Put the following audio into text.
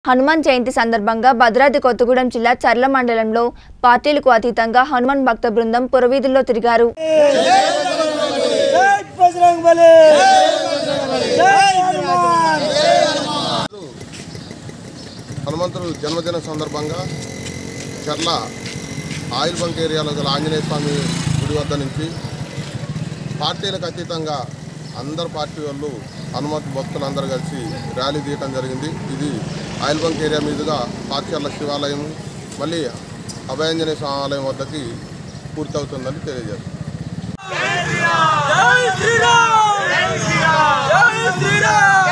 హనుమాన్ జయంతి సందర్భంగా భద్రాద్రి కొత్తగూడెం జిల్లా చర్ల మండలంలో పార్టీలకు అతీతంగా హనుమాన్ భక్త బృందం పురవీధుల్లో తిరిగారు జై బజరంగ్ బలి జై హనుమాన్ హనుమంతుడు జన్మదిన సందర్భంగా చర్ల ఆయిల్ బంక్ ఏరియాలో గల ఆంజనేయ స్వామి గుడి వద్ద నుంచి పార్టీలకు అతీతంగా అందరు పార్టీ వాళ్ళు హనుమంతు భక్తులు అందరూ కలిసి ర్యాలీ తీయటం జరిగింది ఇది ఆయిల్ బంక్ ఏరియా మీదుగా పార్చర్ల శివాలయం మళ్ళీ అభయాంజనేయ స్వామి ఆలయం వద్దకి పూర్తవుతుందని తెలియజేస్తుంది జై శ్రీరామ్ జై శ్రీరామ్ జై శ్రీరామ్